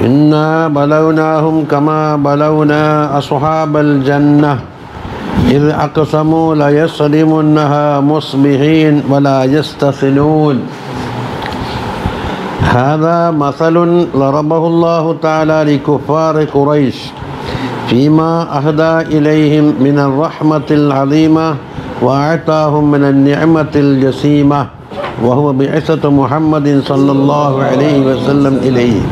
إنا بلوناهم كما بلونا أصحاب الجنة إذ أقسموا ليصرمنها مصبحين ولا يستثنون هذا مثل ضربه الله تعالى لكفار قريش فيما أهدى إليهم من الرحمة العظيمة وأعطاهم من النعمة الجسيمة وهو بعثة محمد صلى الله عليه وسلم إليه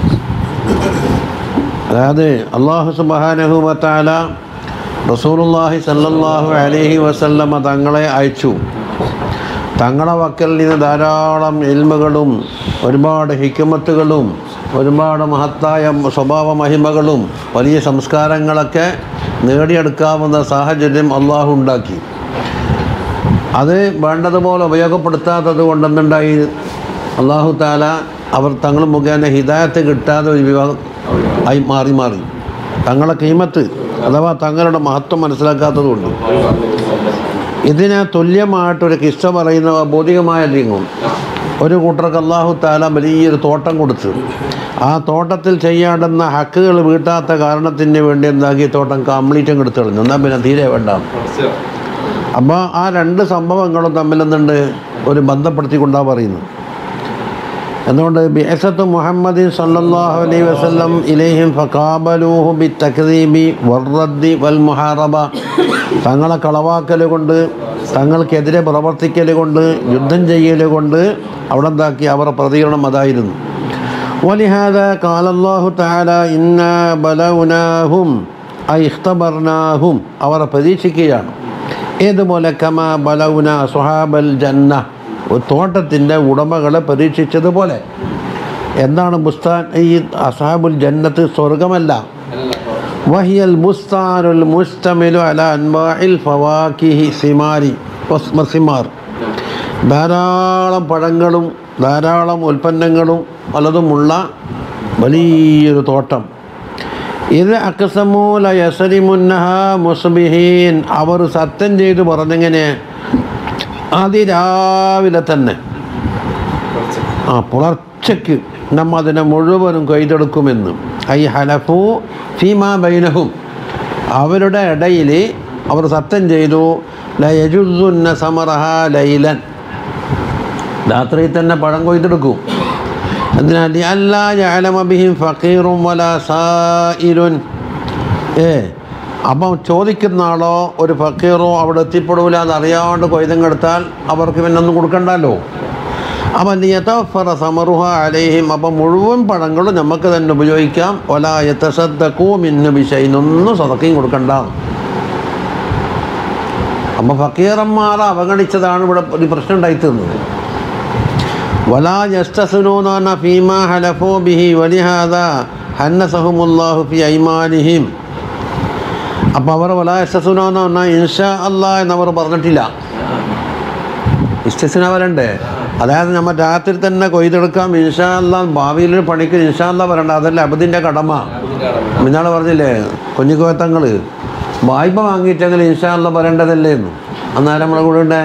അതായത് അള്ളാഹു സുബാനഹു വത്താല റസൂലുല്ലാഹി സല്ലല്ലാഹു അലൈഹി വസല്ലമ തങ്ങളെ അയച്ചു തങ്ങളെ വക്കൽ നിന്ന് ധാരാളം എൽമകളും ഒരുപാട് ഹിക്കുമത്തുകളും ഒരുപാട് മഹത്തായ സ്വഭാവ മഹിമകളും വലിയ സംസ്കാരങ്ങളൊക്കെ നേടിയെടുക്കാവുന്ന സാഹചര്യം അള്ളാഹു ഉണ്ടാക്കി അത് വേണ്ടതുപോലെ ഉപയോഗപ്പെടുത്താത്തത് കൊണ്ടെന്നുണ്ടായി അള്ളാഹു താല അവർ തങ്ങൾ മുഖേന ഹിദായത്ത് കിട്ടാതെ ഒരു വിവാഹം ആയി മാറി മാറി തങ്ങളെ കീമത്ത് അഥവാ തങ്ങളുടെ മഹത്വം മനസ്സിലാക്കാത്തതുകൊണ്ട് ഇതിന് തുല്യമായിട്ടൊരു കിസ്സ പറയുന്ന ഭൗതികമായ നീങ്ങും ഒരു കൂട്ടർക്ക് അള്ളാഹു താല വലിയൊരു തോട്ടം കൊടുത്തു ആ തോട്ടത്തിൽ ചെയ്യാണ്ടുന്ന ഹക്കുകൾ വീട്ടാത്ത കാരണത്തിന് വേണ്ടി എന്താക്കി ഈ തോട്ടം കംപ്ലീറ്റും എടുത്തു കളഞ്ഞു എന്നാൽ പിന്നെ തീരെ വേണ്ട അപ്പോൾ ആ രണ്ട് സംഭവങ്ങളും തമ്മിൽ എന്തുണ്ട് ഒരു ബന്ധപ്പെടുത്തിക്കൊണ്ടാണ് പറയുന്നത് എന്തുകൊണ്ട് ബിഅസത്ത് മുഹമ്മദ് സല്ലല്ലാഹു അലൈഹി വസല്ലം ഇലൈഹിം ഫഖാബലൂഹു ബി തക്ദീബി വർറദ്ദി വൽ മുഹാറബ തങ്ങളെ കളവാക്കൽ കൊണ്ട് തങ്ങൾക്കെതിരെ പ്രവർത്തിക്കൽ കൊണ്ട് യുദ്ധം ചെയ്യൽ കൊണ്ട് അവിടെ എന്താക്കി അവരുടെ പ്രതികരണം അതായിരുന്നു ولهذا قال الله تعالى إنا بلوناهم أي اختبرناهم അവരെ പരീക്ഷിക്കുകയാണ് ഏതുപോലെ കമ ബലൗന സുഹാബൽ ജന്ന ഒരു തോട്ടത്തിൻ്റെ ഉടമകളെ പരീക്ഷിച്ചതുപോലെ എന്താണ് ബുസ്താൻ ഈ അസാബുൽ ജന്നത്ത് സ്വർഗമല്ല വഹിയൽ ബുസ്താനുൽ മുസ്തമിലു അല അൻവാഇൽ ഫവാക്കിഹി സിമാരി വസ്മസിമാർ ധാരാളം പഴങ്ങളും ധാരാളം ഉൽപ്പന്നങ്ങളും പലതുമുള്ള വലിയൊരു തോട്ടം ഇത് അക്സമൂല യസരിമുന്നഹ മുസ്ബിഹീൻ അവർ സത്യം ചെയ്ത് പറഞ്ഞെങ്ങനെ അതിരാവിലെ തന്നെ ആ പുലർച്ചയ്ക്ക് നമ്മ അതിനെ മുഴുവനും കൊയ്തെടുക്കുമെന്ന് ഐ ഹലഫു ഫീമാ ബൈനഹും അവരുടെ ഇടയിൽ അവർ സത്യം ചെയ്തു ലയജുസുന്ന സമറഹ ലൈലൻ രാത്രി തന്നെ പഴം കൊയ്തെടുക്കും എന്തിനാൽ അല്ലാ ജഅലമബിഹിം ഫക്കീറും വല സായിലുൻ ഏ അപ്പം ചോദിക്കുന്ന ആളോ ഒരു ഫക്കീറോ അവിടെ എത്തിപ്പെടൂല എന്നറിയാണ്ട് കൊയ്തങ്ങെടുത്താൽ അവർക്ക് പിന്നെ ഒന്നും കൊടുക്കണ്ടല്ലോ അപ്പം യഥഫറ സമറുഹ അലൈഹിം അപ്പം മുഴുവൻ പഴങ്ങളും നമുക്ക് തന്നെ ഉപയോഗിക്കാം ഒല യത്തസദ്ദക്കും ഇന്ന് വിഷയിനൊന്നും സതക്കയും കൊടുക്കണ്ട അപ്പം ഫക്കീറന്മാരെ അവഗണിച്ചതാണ് ഇവിടെ ഒരു പ്രശ്നം ഉണ്ടായിത്തീർന്നത് വലാ യസ്തസുനൂന ഫീമ ഹലഫോ ബിഹി വലിഹാദ ഹന്നസഹുമുല്ലാഹു ഫി ഐമാനിഹിം അപ്പോൾ അവർ വലാ യസ്തസുനോ എന്ന് പറഞ്ഞാൽ ഇൻഷാ അല്ലാ എന്നവർ പറഞ്ഞിട്ടില്ല ഇസ്തസിന വരണ്ടേ അതായത് നമ്മൾ രാത്രി തന്നെ കൊയ്തെടുക്കാം ഇൻഷാ അല്ലാ ഭാവിയിൽ പണിക്ക് ഇൻഷാ അല്ലാ വരണ്ട അതല്ല അബദിൻ്റെ കടമ മിന്നാൾ പറഞ്ഞില്ലേ കുഞ്ഞിക്കോത്തങ്ങൾ വായ്പ വാങ്ങിയിട്ടെങ്കിൽ ഇൻഷാ അല്ലാ വരേണ്ടതല്ലേ എന്ന് അന്നേരം നമ്മളെ കൂടെ ഉണ്ടേ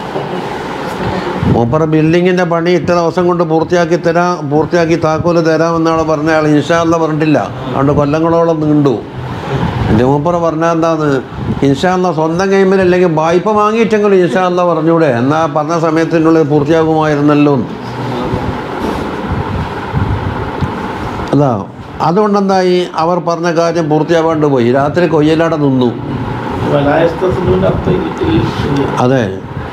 മൂപ്പറ ബിൽഡിങ്ങിൻ്റെ പണി ഇത്ര ദിവസം കൊണ്ട് പൂർത്തിയാക്കി തരാം പൂർത്തിയാക്കി താക്കോല് തരാമെന്നാണ് പറഞ്ഞ ആൾ ഇൻഷാല്ല പറഞ്ഞിട്ടില്ല അതുകൊണ്ട് കൊല്ലങ്ങളോളം നീണ്ടു എൻ്റെ മൂപ്പറ പറഞ്ഞാൽ എന്താന്ന് ഇൻഷാല്ല സ്വന്തം കൈമിലല്ലെങ്കിൽ വായ്പ വാങ്ങിയിട്ടെങ്കിലും ഇൻഷാല്ല പറഞ്ഞൂടെ എന്നാ പറഞ്ഞ സമയത്തിനുള്ളിൽ പൂർത്തിയാകുമായിരുന്നല്ലോ എന്ന്. അതാ അതുകൊണ്ടെന്തായി അവർ പറഞ്ഞ കാര്യം പൂർത്തിയാവാണ്ട് പോയി രാത്രി കൊയ്യലാടെ നിന്നു വലായസ്തസിന്റെ അർത്ഥം ഈ- ഈ- അതെ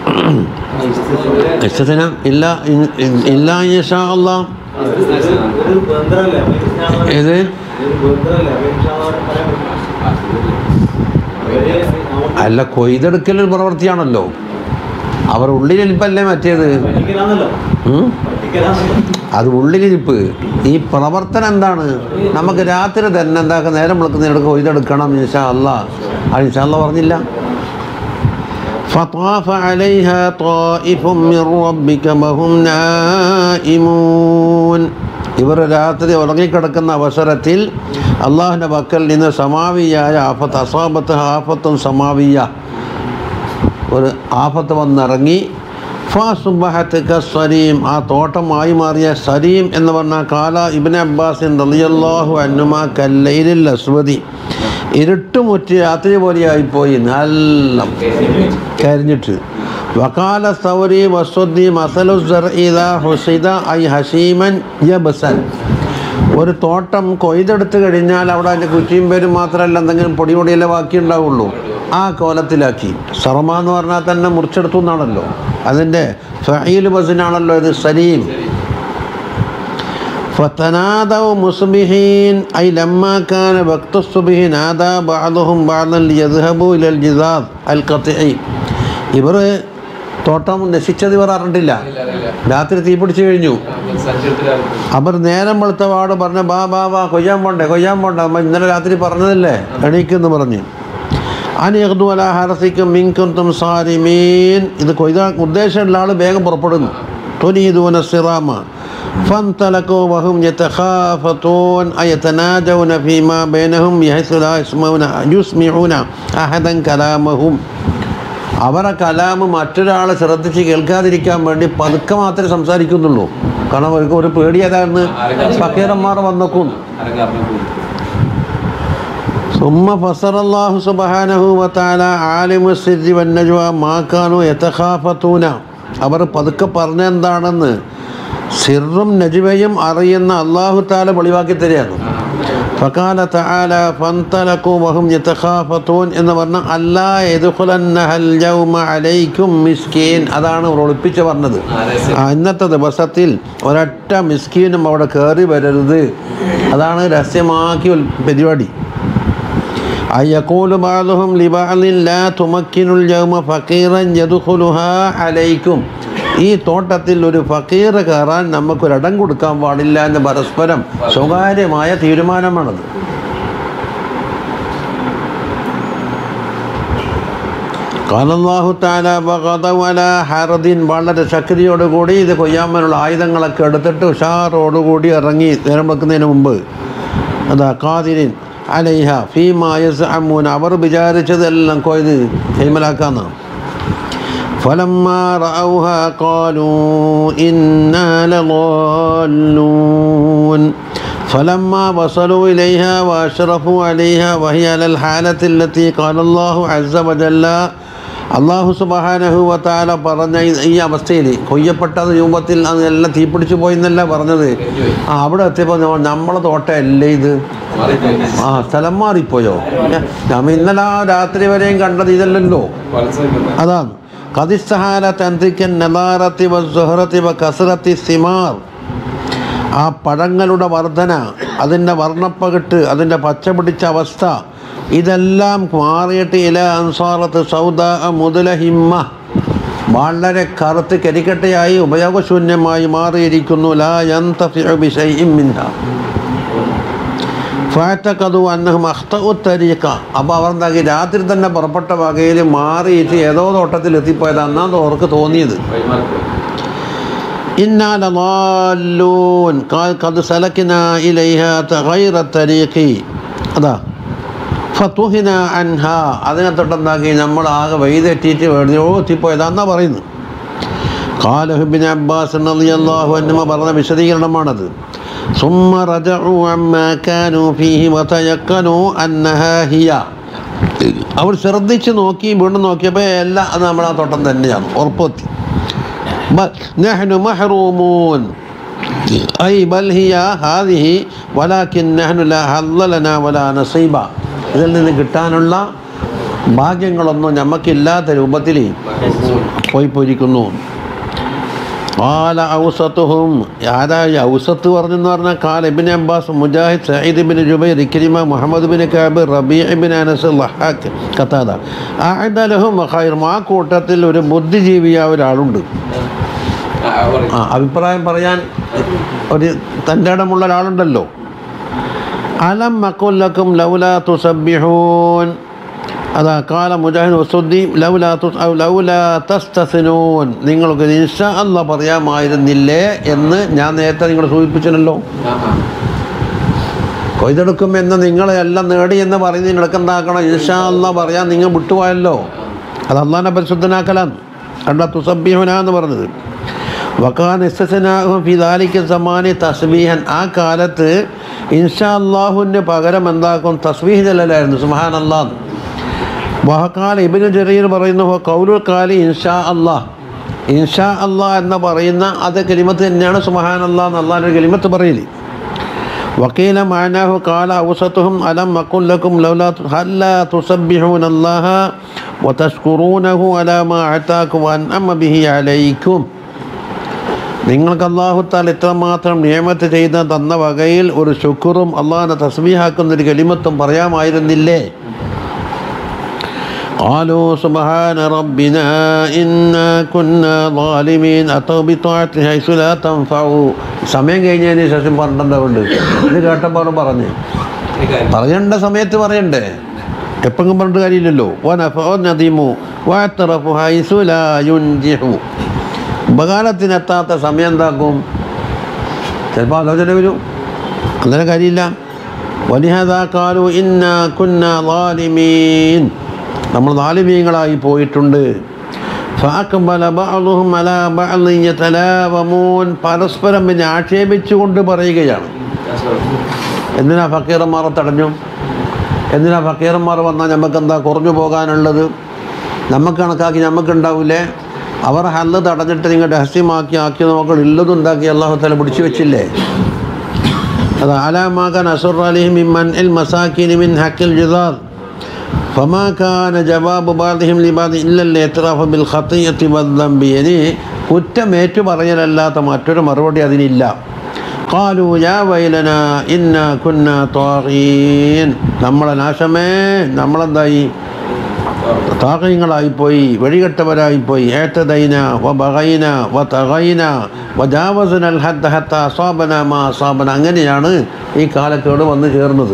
ഈ- ഇഷ്ടത്തിന് ഇല്ല ഇൻ- ഇൻ- ഇല്ല ഇൻഷാ അല്ലാ ഒരു ബന്ധമല്ലേ അപ്പൊ ഇത് ഞാൻ ഇത് ഒരു ബന്ധമല്ലേ അപ്പൊ ഇൻഷാ അല്ലാഹ് പറയാൻ പറ്റും. അവര് നമുക്ക് അല്ല കൊയ്തെടുക്കൽ ഒരു പ്രവൃത്തിയാണല്ലോ അവർ ഉള്ളിലിരിപ്പല്ലേ മറ്റേത് പഠിക്കലാന്നല്ലോ ഉം? പഠിക്കലാന്നല്ലോ അത് ഉള്ളിലിരിപ്പ് ഈ പ്രവർത്തനം എന്താണ് നമുക്ക് രാത്രി തന്നെ എന്താക്കുക നേരം വിളിക്കുന്നതിനടുക്ക് കൊയ്തെടുക്കണം ഇൻഷാ അല്ലാ അത് ഇൻഷാ അല്ലാ പറഞ്ഞില്ല فطاف عليها طائف من ربك وهم نائمون ഇവർ രാത്രി ഉറങ്ങിക്കിടക്കുന്ന അവസരത്തിൽ അള്ളാഹിൻ്റെ പക്കൽ നിന്ന് സമാവിയായ ആഫത്ത് അസാബത്ത് ആഫത്തും സമാവിയ ഒരു ആഫത്ത് വന്നിറങ്ങി ഫസുബഹത്ത് സരീം ആ തോട്ടമായി മാറിയ സരീം എന്ന് പറഞ്ഞ കാല ഇബിൻ അബ്ബാസിൻ റളിയല്ലാഹു അന്നുമ കല്ലയിലിൽ അസ്വതി ഇരുട്ടുമുറ്റി രാത്രി പോലെയായിപ്പോയി നല്ല കരിഞ്ഞിട്ട് വക്കാല സൗരി വസ്വദി മസലു ഇദ ഹുസൈദ ഐ ഹസീമൻ യബസൻ ഒരു തോട്ടം കൊയ്തെടുത്ത് കഴിഞ്ഞാൽ അവിടെ അതിൻ്റെ കുറ്റിയും പേരും മാത്രമല്ല എന്തെങ്കിലും പൊടി പൊടിയല്ലേ ബാക്കി ഉണ്ടാവുള്ളൂ ആ കോലത്തിലാക്കി സർമ എന്ന് പറഞ്ഞാൽ തന്നെ മുറിച്ചെടുത്തു എന്നാണല്ലോ അതിൻ്റെ ഫഹീൽ ബസിനാണല്ലോ ഇത് സലീം فتنادوا مصبحين أي لما كان وقت الصبح نادى بعضهم بعضا ليذهبوا إلى الجذاذ القطعي ഇവർ തോട്ടം നശിച്ചത് ഇവർ അറിഞ്ഞിട്ടില്ല രാത്രി തീ പിടിച്ചു കഴിഞ്ഞു അവർ നേരം വെളുത്ത പാട് പറഞ്ഞ ബാ ബാ ബാ കൊയ്യാൻ പോണ്ടേ കൊയ്യാൻ പോണ്ട അമ്മ ഇന്നലെ രാത്രി പറഞ്ഞതല്ലേ എണീക്കെന്ന് പറഞ്ഞ് അനിയഹ്ദു അല ഹറസിക്കും മിങ്കുന്തും സാരിമീൻ ഇത് കൊയ്ത ഉദ്ദേശമുള്ള ആൾ വേഗം പുറപ്പെടുന്നു തുനീദൂന സിറാമ فانطلقوا وهم يتخافتون أي يتناجون فيما بينهم بحيث لا يسمعون يسمعون أحدا كلامهم അവരെ കലാമ് മറ്റൊരാളെ ശ്രദ്ധിച്ച് കേൾക്കാതിരിക്കാൻ വേണ്ടി പതുക്കെ മാത്രമേ സംസാരിക്കുന്നുള്ളൂ കാരണം അവർക്ക് ഒരു പേടി ഏതായിരുന്നു ഫക്കീറന്മാർ വന്നക്കും ثم فسر الله سبحانه وتعالى عالم السر والنجوى ما كانوا يتخافتون അവർ പതുക്കെ പറഞ്ഞ എന്താണെന്ന് സിറും നജുവയും അറിയുന്ന അള്ളാഹു താല വെളിവാക്കി തരികയാണ് ഫക്കാല തആല ഫന്തലഖു വഹും യതഖാഫതൂൻ എന്ന് പറഞ്ഞ അല്ലാ യദ്ഖുലന്നഹൽ യൗമ അലൈക്കും മിസ്കീൻ അതാണ് അവർ ഒളിപ്പിച്ച് പറഞ്ഞത് ആ ഇന്നത്തെ ദിവസത്തിൽ ഒരൊറ്റ മിസ്കീനും അവിടെ കയറി വരരുത് അതാണ് രഹസ്യമാക്കിയ ഒരു പരിപാടി أيقول بعضهم لبعض لا تمكن اليوم فقيرا يدخلها عليكم ഈ തോട്ടത്തിൽ ഒരു ഫക്കീർ കയറാൻ നമുക്കൊരിടം കൊടുക്കാൻ പാടില്ല എന്ന് പരസ്പരം സ്വകാര്യമായ തീരുമാനമാണത് കാലല്ലാഹു താല വല ഹറദിൻ വളരെ ശക്തിയോടുകൂടി ഇത് കൊയ്യാമനുള്ള ആയുധങ്ങളൊക്കെ എടുത്തിട്ട് ഉഷാറോടുകൂടി ഇറങ്ങി നേരം വെക്കുന്നതിന് മുമ്പ് അതാ കാതിരിൻ അലൈഹ ഫീമായസ് അമ്മൂൻ അവർ വിചാരിച്ചതെല്ലാം കൊയ്ത് കൈമലാക്കാന്നാണ് فلما رأوها قالوا إنا لضالون فلما وصلوا إليها وأشرفوا عليها وهي على الحالة التي قال الله عز وجل അള്ളാഹു സുബഹാനഹു വത്താല പറഞ്ഞ ഈ- ഈ അവസ്ഥയിൽ കൊയ്യപ്പെട്ട രൂപത്തിൽ അതെല്ലാം തീപിടിച്ചു പോയി എന്നല്ല പറഞ്ഞത് ആ അവിടെ എത്തിയപ്പോൾ നമ്മ- നമ്മളെ തോട്ടമല്ലേ ഇത് ആ സ്ഥലം മാറിപ്പോയോ നമ്മ ഇന്നലെ ആ രാത്രി വരെയും കണ്ടത് ഇതല്ലല്ലോ അതാണ് കതിസ്തഹാല തന്തിക്കൻ നദാറത്തി വ സുഹറത്തി വ കസറത്തി സിമാർ ആ പഴങ്ങളുടെ വർധന അതിൻ്റെ വർണ്ണപ്പകിട്ട് അതിൻ്റെ പച്ച പിടിച്ച അവസ്ഥ ഇതെല്ലാം മാറിയിട്ട് ഇല അൻസാറത്ത് സൗദ മുതലഹിമ്മ വളരെ കറുത്ത് കരിക്കട്ടയായി ഉപയോഗശൂന്യമായി മാറിയിരിക്കുന്നു ലാ യന്തഫിഉ ബിശൈഇൻ മിൻഹ ഫാറ്റക്കതു അന്നഹും അഖ്തഉ തരീഖ അപ്പോൾ അവർ എന്താക്കി രാത്രി തന്നെ പുറപ്പെട്ട വകയിൽ മാറിയിട്ട് ഏതോ തോട്ടത്തിൽ എത്തിപ്പോയതാണെന്നാണ് അവർക്ക് തോന്നിയത് إنا لضالون قال قد سلكنا إليها غير الطريق അതാ ഫത്തുഹിന അൻഹ അതിനെ തൊട്ടെന്താക്കി നമ്മൾ ആകെ വൈതെറ്റിയിട്ട് എവിടെയോ എത്തിപ്പോയതാന്നാ പറയുന്നത് കാലഹുബിൻ അബ്ബാസ് റളിയല്ലാഹു അൻഹു പറഞ്ഞ വിശദീകരണമാണത് ثم رجعوا عما كانوا فيه وتيقنوا أنها هي അവർ ശ്രദ്ധിച്ച് നോക്കി വീണ്ടും നോക്കിയപ്പോൾ എല്ലാം അത് നമ്മളെ തോട്ടം തന്നെയാണ് ഉറപ്പെത്തി بل نحن محرومون أي بل هي هذه ولكن نحن لا حظ لنا ولا نصيب ഇതിൽ നിന്ന് കിട്ടാനുള്ള ഭാഗ്യങ്ങളൊന്നും നമുക്കില്ലാത്ത രൂപത്തിൽ പോയി പോയിരിക്കുന്നു കാല ഔസത്തുഹും ആരാ ഈ ഔസത്ത് പറഞ്ഞെന്ന് പറഞ്ഞാൽ കാല Ibn Abbas Mujahid Said bin Jubair Ikrima Muhammad bin Kab Rabi bin Anas ലഹാഖ് കത്താദ ആദലഹും ഖൈറും ആ കൂട്ടത്തിൽ ഒരു ബുദ്ധിജീവിയായ ഒരാളുണ്ട് ആ അഭിപ്രായം പറയാൻ ഒരു തൻ്റെ ഇടമുള്ള ഒരാളുണ്ടല്ലോ അലം മക്കുല്ലക്കും ലൗല തുസബ്ബിഹൂൻ അതാ കാല മുജാഹിദ് വസുദ്ദി ലൗല തുസ് ഔ ലൗല തസ്തസിനൂൻ നിങ്ങൾക്ക് ഇൻഷാ അല്ല പറയാമായിരുന്നില്ലേ എന്ന് ഞാൻ നേരത്തെ നിങ്ങൾ സൂചിപ്പിച്ചല്ലോ കൊയ്തെടുക്കും എന്ന് നിങ്ങളെ എല്ലാം നേടി എന്ന് പറഞ്ഞ് നിങ്ങൾക്ക് എന്താക്കണം ഇൻഷാ അല്ല പറയാൻ നിങ്ങൾ വിട്ടുപോയല്ലോ അത് അള്ളാഹിനെ പരിശുദ്ധനാക്കലാണ് കണ്ട തുസബ്ബിഹുന എന്ന് പറഞ്ഞത് വക്കാൻ ഇസ്തനാഹും ഫിദാലിക്ക് സമാനി തസ്ബീഹൻ ആ കാലത്ത് ഇൻഷാ അള്ളാഹുവിന് പകരം എന്താക്കും തസ്ബീഹ് ചെല്ലലായിരുന്നു സുഹാൻ അള്ളാഹ് വഹക്കാൽ ഇബിന് ജറീർ പറയുന്നു കൗലുൽ കാലി ഇൻഷാ അള്ളാഹ് ഇൻഷാ അള്ളാഹ് എന്ന് പറയുന്ന അത് കലിമത്ത് തന്നെയാണ് സുഹാൻ അള്ളാഹ് എന്നല്ലാൻ്റെ കലിമത്ത് പറയല് വക്കീല മാനാഹു കാല ഔസത്തുഹും അലം അക്കുൽ ലക്കും ലൗലാ ഹല്ലാ തുസബ്ബിഹൂന അല്ലാഹ വതഷ്കുറൂനഹു അലാ മാ അതാക്കും വഅൻഅമ ബിഹി അലൈക്കും നിങ്ങൾക്ക് അള്ളാഹുത്താൽ ഇത്രമാത്രം നിയമത്ത് ചെയ്ത് തന്ന വകയിൽ ഒരു ശുക്റും അള്ളാഹിനെ തസ്ബീഹാക്കുന്ന ഒരു കലിമത്തും പറയാമായിരുന്നില്ലേ قالوا سبحان ربنا إنا كنا ظالمين أتوا بطاعة حيث لا تنفع സമയം കഴിഞ്ഞതിന് ശേഷം പറഞ്ഞിട്ടുണ്ട് ഇത് കേട്ടപ്പോൾ പറഞ്ഞു പറയേണ്ട സമയത്ത് പറയണ്ടേ എപ്പെങ്കിലും പറഞ്ഞിട്ട് കാര്യമില്ലല്ലോ നദീമു വാത്തറഫു ഹൈസു ലാ യുൻജിഹു ഉപകാരത്തിനെത്താത്ത സമയം എന്താക്കും ചിലപ്പോൾ ആലോചന വരും അങ്ങനെ കാര്യമില്ല വലിഹദാ കാലു ഇന്ന കുന്ന ലാലിമീൻ നമ്മൾ നാലിമീങ്ങളായി പോയിട്ടുണ്ട് ഫാക്കബല ബഅളുഹും അലാ ബഅളിൻ യതലാവമൂൻ പരസ്പരം പിന്നെ ആക്ഷേപിച്ചുകൊണ്ട് പറയുകയാണ് എന്തിനാ ഫക്കീറന്മാരെ തടഞ്ഞു എന്തിനാ ഫക്കീറന്മാർ വന്നാൽ നമുക്ക് എന്താ കുറഞ്ഞു പോകാനുള്ളത് നമുക്ക് കണക്കാക്കി നമുക്കുണ്ടാവില്ലേ അവർ ഹല്ല് തടഞ്ഞിട്ട് നിങ്ങൾ രഹസ്യമാക്കി ആക്കി നോക്കണം ഉള്ളതും ഉണ്ടാക്കി അള്ളാഹു തല പിടിച്ചു വെച്ചില്ലേ അത് ആലാമാക്കാൻ അസുർ അലിഹിം മിമ്മൻ ഇൽ മസാക്കിൻ മിൻ ഹക്കിൽ ജിദാർ فما كان جواب بعضهم لبعض إلا الاعتراف بالخطيئة والذنب ഇനി കുറ്റമേറ്റു പറയലല്ലാത്ത മറ്റൊരു മറുപടി അതിനില്ല قالوا يا ويلنا إنا كنا طاغين നമ്മളെ നാശമേ നമ്മളെന്തായി താകയങ്ങളായിപ്പോയി വഴികെട്ടവരായിപ്പോയി ഏത്തദൈന വ ബഹൈന വ തകൈന വ ജാവസനൽ ഹദ്ദ ഹത്ത അസാബന മാ അസാബന അങ്ങനെയാണ് ഈ കാലക്കേട് വന്നു ചേർന്നത്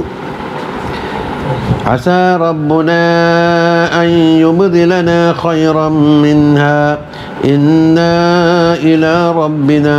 عسى ربنا أن يبدلنا خيرا منها إنا إلى ربنا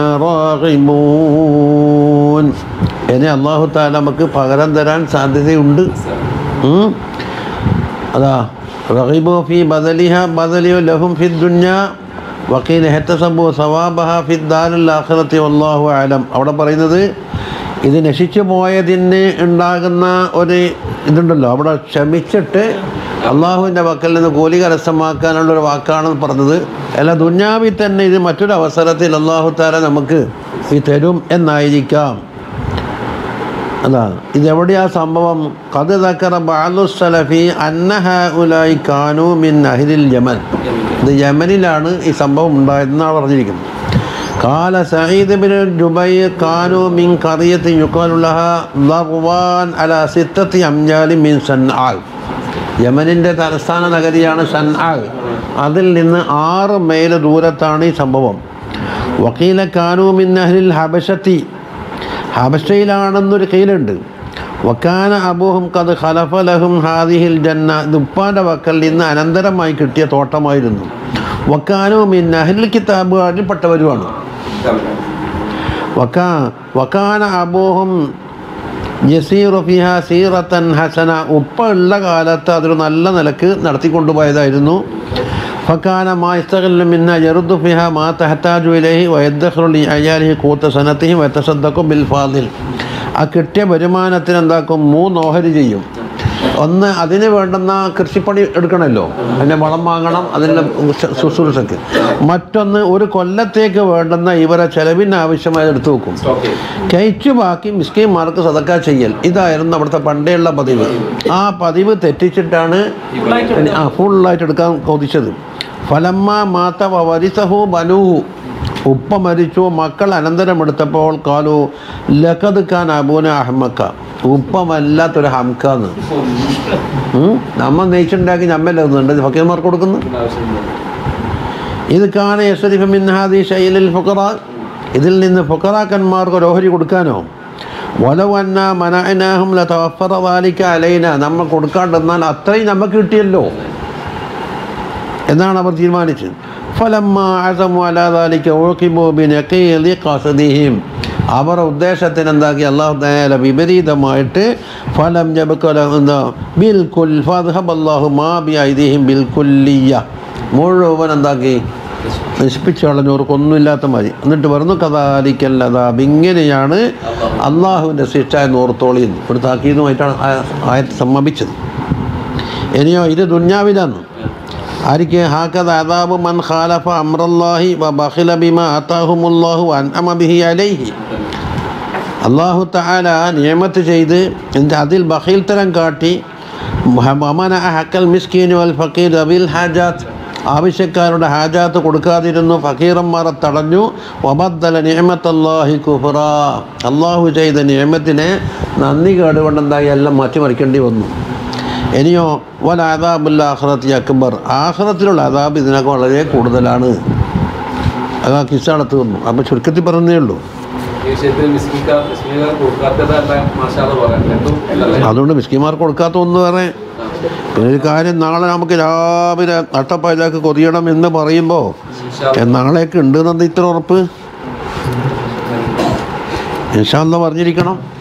راغبون ഇനി അള്ളാഹു താല നമുക്ക് പകരം തരാൻ സാധ്യതയുണ്ട് ഉം. അതാ റഹിബോ ഫി ബദലിഹ ബദലിയോ ലഹും ഫി ദുന്യ വക്കീൽ ഹെത്തസബു സവാബഹ ഫി ദാലുൽ ആഖിറത്തി വല്ലാഹു ആലം അവിടെ പറയുന്നത് ഇത് നശിച്ചു പോയതിന് ഉണ്ടാകുന്ന ഒരു ഇതുണ്ടല്ലോ അവിടെ ക്ഷമിച്ചിട്ട് അള്ളാഹുവിൻ്റെ വക്കൽ നിന്ന് കൂലി കരസ്ഥമാക്കാനുള്ളൊരു വാക്കാണ് പറഞ്ഞത് അല്ല ദുന്യാവിൽ തന്നെ ഇത് മറ്റൊരു അവസരത്തിൽ അള്ളാഹു താല നമുക്ക് ഈ തരും എന്നായിരിക്കാം അതാ ഇതെവിടെയാ സംഭവം കത് തക്കറ ബാലു സലഫി അന്നഹ ഉലായി കാനു മിൻ അഹിലിൽ യമൻ ഇത് യമനിലാണ് ഈ സംഭവം ഉണ്ടായതെന്നാണ് പറഞ്ഞിരിക്കുന്നത് കാല സഈദ് ബിൻ ജുബൈ കാനു മിൻ ഖറിയത്തി യുഖാലുലഹ ദർവാൻ അല സിത്തത്തി അംജാലി മിൻ സൻആൽ യമനിൻ്റെ തലസ്ഥാന നഗരിയാണ് സൻആൽ അതിൽ നിന്ന് ആറ് മൈൽ ദൂരത്താണ് ഈ സംഭവം വക്കീല കാനു മിൻ അഹ്ലിൽ ഹബശത്തി ഹബശയിലാണെന്നൊരു കയ്യിലുണ്ട് വക്കാന അബൂഹും കത് ഖലഫലഹും ഹാദിഹിൽ ജന്ന ഇത് ഉപ്പാൻ്റെ വക്കൽ നിന്ന് അനന്തരമായി കിട്ടിയ തോട്ടമായിരുന്നു വക്കാനു മിൻ അഹ്ലിൽ കിതാബുകാരിൽ പെട്ടവരുമാണ് വക്കാ വക്കാന അബൂഹും യസീറു ഫിഹ സീറത്തൻ ഹസന ഉപ്പ ഉള്ള കാലത്ത് അതൊരു നല്ല നിലക്ക് നടത്തിക്കൊണ്ടുപോയതായിരുന്നു ഫക്കാന മാ ഇസ്തഖല്ലു മിന്ന യറുദ്ദു ഫിഹ മാ തഹത്താജു ഇലൈഹി വയദ്ദഖ്റു ലി അയാലിഹി കൂത്ത സനത്തിഹി വയത്തസദ്ദഖു ബിൽ ഫാദിൽ ആ കിട്ടിയ വരുമാനത്തിന് എന്താക്കും മൂന്ന് ഓഹരി ചെയ്യും ഒന്ന് അതിന് വേണ്ടുന്ന കൃഷിപ്പണി എടുക്കണമല്ലോ അതിൻ്റെ വളം വാങ്ങണം അതിൻ്റെ ശു- ശുശ്രൂഷയ്ക്ക് മറ്റൊന്ന് ഒരു കൊല്ലത്തേക്ക് വേണ്ടുന്ന ഇവരെ ചെലവിന് ആവശ്യമായത് എടുത്തു വെക്കും കഴിച്ചു ബാക്കി മിസ്കിന്മാർക്ക് സതക്ക ചെയ്യൽ ഇതായിരുന്നു അവിടുത്തെ പണ്ടേയുള്ള പതിവ് ആ പതിവ് തെറ്റിച്ചിട്ടാണ് ആ ഫുള്ളായിട്ട് എടുക്കാൻ കൊതിച്ചത് ഫലമ്മ മാത്ത വരിസഹു ബനൂഹു ഉപ്പ മരിച്ചു മക്കൾ അനന്തരം എടുത്തപ്പോൾ കാലു ലഖദ് ഖാൻ അബൂന അഹമ്മക്ക ഉപ്പ വല്ലാത്തൊരു ഹംക്കാന്ന് ഉം? നമ്മ നെയ്ച്ചുണ്ടാക്കി നമ്മല്ലേ ഒന്നുണ്ട് ഫക്കീർമാർക്ക് കൊടുക്കുന്നു ഇത് കാന യസ്രിഫ് മിൻഹാദി ഷൈലിൽ ഫുഖറ ഇതിൽ നിന്ന് ഫുഖറാക്കന്മാർക്ക് ഒരു ഓഹരി കൊടുക്കാനോ വലവന്ന മനഅനാഹും ലതവഫറ വാലിക്ക അലൈന നമ്മൾ കൊടുക്കാണ്ടെന്നാൽ അത്രയും നമുക്ക് കിട്ടിയല്ലോ എന്നാണ് അവർ തീരുമാനിച്ചത് ഫലമ്മ അസമു അലാദാലിക്ക് ഓക്കിബോ ബിനഖീലി ഖസദിഹിം അവർ ഉദ്ദേശത്തിന് എന്താക്കി അള്ളാഹു തആല വിപരീതമായിട്ട് ഫലം ജബക്കല എന്താ ബിൽകുൽ ഫദ്ഹബ് അല്ലാഹു മാ ബി ഐദിഹിം ബിൽകുല്ലിയ മുഴുവൻ എന്താക്കി നശിപ്പിച്ചു കളഞ്ഞവർക്കൊന്നുമില്ലാത്ത മതി എന്നിട്ട് പറഞ്ഞു കഥാലിക്കല്ലതാബ് ഇങ്ങനെയാണ് അള്ളാഹുവിൻ്റെ ശിക്ഷ എന്ന് ഓർത്തോളി എന്ന് ഒരു താക്കീതുമായിട്ടാണ് ആ- ആയത്ത് സമ്മതിച്ചത് ഇനിയോ ഇത് ദുന്യാവിലാണ് ആർക്ക് ഹാക്കത് അദാബ് മൻ ഖാലഫ അമ്രല്ലാഹി വ ബഖില ബിമ അതാഹുമുല്ലാഹു അൻഅമ ബിഹി അലൈഹി അള്ളാഹു തആല നിയമത്ത് ചെയ്ത് എന്നിട്ട് അതിൽ ബഖീൽ തരം കാട്ടി വമന ഹക്കൽ മിസ്കീൻ വൽ ഫക്കീർ അബിൽ ഹാജാത്ത് ആവശ്യക്കാരുടെ ഹാജാത്ത് കൊടുക്കാതിരുന്നു ഫക്കീറന്മാരെ തടഞ്ഞു വബദ്ദല നിയമത്തല്ലാഹി കുഫറ അള്ളാഹു ചെയ്ത നിയമത്തിനെ നന്ദി കേടുകൊണ്ടെന്തായി എല്ലാം മാറ്റിമറിക്കേണ്ടി വന്നു ഇനിയോ വൽ ആദാബുൽ ആഖിറത്തി അക്ബർ ആഖിറത്തിലുള്ള ആദാബ് ഇതിനൊക്കെ വളരെ കൂടുതലാണ് അത് ആ കിസ്സാണ് തീർന്നു അപ്പോൾ ചുരുക്കത്തിൽ പറഞ്ഞേ ഉള്ളൂ ഈ വിഷയത്തിൽ മിസ്കിക്കാർ മിസ്കിക്കാർ കൊടുക്കാത്തതല്ല മാഷാദ പറയാം രണ്ടും അല്ലേ അതുകൊണ്ട് മിസ്കിമാർക്ക് കൊടുക്കാത്ത ഒന്ന് വേറെ പിന്നെ ഒരു കാര്യം നാളെ നമുക്ക് രാവിലെ നട്ടപ്പായതാക്ക് കൊതിയണം എന്ന് പറയുമ്പോൾ നാളെയൊക്കെ ഉണ്ട് എന്നത് ഇത്ര ഉറപ്പ് ഇൻഷാല്ല പറഞ്ഞിരിക്കണം